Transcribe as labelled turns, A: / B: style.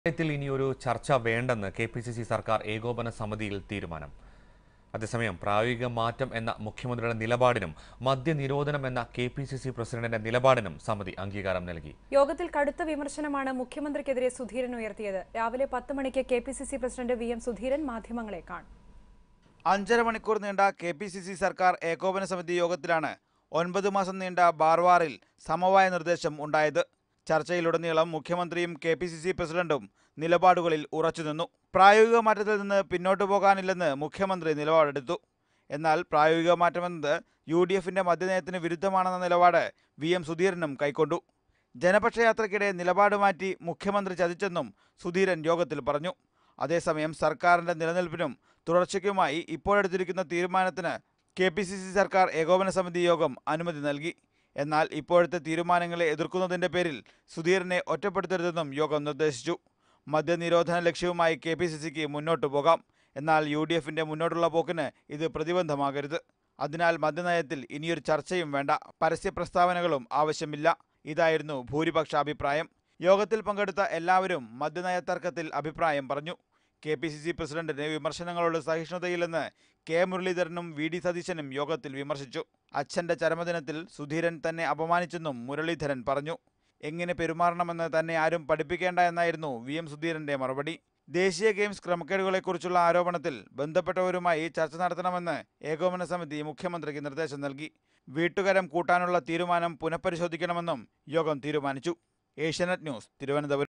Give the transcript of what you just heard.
A: ത്തിൽ ഇനിയൊരു ചർച്ച വേണ്ടെന്ന് കെ പി സി സി സർക്കാർ ഏകോപന സമിതിയിൽ തീരുമാനം അതേസമയം പ്രായോഗിക മാറ്റം എന്ന മുഖ്യമന്ത്രിയുടെ നിലപാടിനും മദ്യനിരോധനം എന്ന കെ പി സി സി പ്രസിഡന്റിന്റെ നിലപാടിനും സമിതി അംഗീകാരം നൽകി
B: യോഗത്തിൽ കടുത്ത വിമർശനമാണ് മുഖ്യമന്ത്രിക്കെതിരെ സുധീരൻ ഉയർത്തിയത് രാവിലെ പത്ത് മണിക്ക് K P C C president V M Sudheeran മാധ്യമങ്ങളെ കാണും
C: അഞ്ചര മണിക്കൂർ നീണ്ട കെ പി സി സി സർക്കാർ ഏകോപന സമിതി യോഗത്തിലാണ് ഒൻപത് മാസം നീണ്ട ബാർവാറിൽ സമവായ നിർദ്ദേശം ഉണ്ടായത് ചർച്ചയിലുടനീളം മുഖ്യമന്ത്രിയും കെ പി സി സി പ്രസിഡന്റും നിലപാടുകളിൽ ഉറച്ചുനിന്നു പ്രായോഗിക മാറ്റത്തിൽ നിന്ന് പിന്നോട്ടു പോകാനില്ലെന്ന് മുഖ്യമന്ത്രി നിലപാടെടുത്തു എന്നാൽ പ്രായോഗിക മാറ്റമെന്നത് യു ഡി എഫിന്റെ മദ്യനയത്തിന് വിരുദ്ധമാണെന്ന നിലപാട് വി എം സുധീരനും കൈക്കൊണ്ടു ജനപക്ഷയാത്രയ്ക്കിടെ നിലപാട് മാറ്റി മുഖ്യമന്ത്രി ചതിച്ചെന്നും സുധീരൻ യോഗത്തിൽ പറഞ്ഞു അതേസമയം സർക്കാരിന്റെ നിലനിൽപ്പിനും തുടർച്ചയ്ക്കുമായി ഇപ്പോഴെടുത്തിരിക്കുന്ന തീരുമാനത്തിന് കെ പി സി സി സർക്കാർ ഏകോപന സമിതി യോഗം അനുമതി നൽകി എന്നാൽ ഇപ്പോഴത്തെ തീരുമാനങ്ങളെ എതിർക്കുന്നതിന്റെ പേരിൽ സുധീരനെ ഒറ്റപ്പെടുത്തരുതെന്നും യോഗം നിർദ്ദേശിച്ചു മദ്യനിരോധന ലക്ഷ്യവുമായി കെ പി സി സിക്ക് മുന്നോട്ടു പോകാം എന്നാൽ യു ഡി എഫിന്റെ മുന്നോട്ടുള്ള പോക്കിന് ഇത് പ്രതിബന്ധമാകരുത് അതിനാൽ മദ്യനയത്തിൽ ഇനിയൊരു ചർച്ചയും വേണ്ട പരസ്യ പ്രസ്താവനകളും ആവശ്യമില്ല ഇതായിരുന്നു ഭൂരിപക്ഷ അഭിപ്രായം യോഗത്തിൽ പങ്കെടുത്ത എല്ലാവരും മദ്യനയ തർക്കത്തിൽ അഭിപ്രായം പറഞ്ഞു കെ പി സി സി പ്രസിഡന്റിന് വിമർശനങ്ങളോട് സഹിഷ്ണുതയില്ലെന്ന് കെ മുരളീധരനും വി ഡി സതീശനും യോഗത്തിൽ വിമർശിച്ചു അച്ഛന്റെ ചരമദിനത്തിൽ സുധീരൻ തന്നെ അപമാനിച്ചെന്നും മുരളീധരൻ പറഞ്ഞു എങ്ങനെ പെരുമാറണമെന്ന് തന്നെ ആരും പഠിപ്പിക്കേണ്ട എന്നായിരുന്നു വി എം സുധീരന്റെ മറുപടി ദേശീയ ഗെയിംസ് ക്രമക്കേടുകളെക്കുറിച്ചുള്ള ആരോപണത്തിൽ ബന്ധപ്പെട്ടവരുമായി ചർച്ച നടത്തണമെന്ന് ഏകോപന സമിതി മുഖ്യമന്ത്രിക്ക് നിർദ്ദേശം നൽകി വീട്ടുകരം കൂട്ടാനുള്ള തീരുമാനം പുനഃപരിശോധിക്കണമെന്നും യോഗം തീരുമാനിച്ചു ഏഷ്യാനെറ്റ് ന്യൂസ് തിരുവനന്തപുരം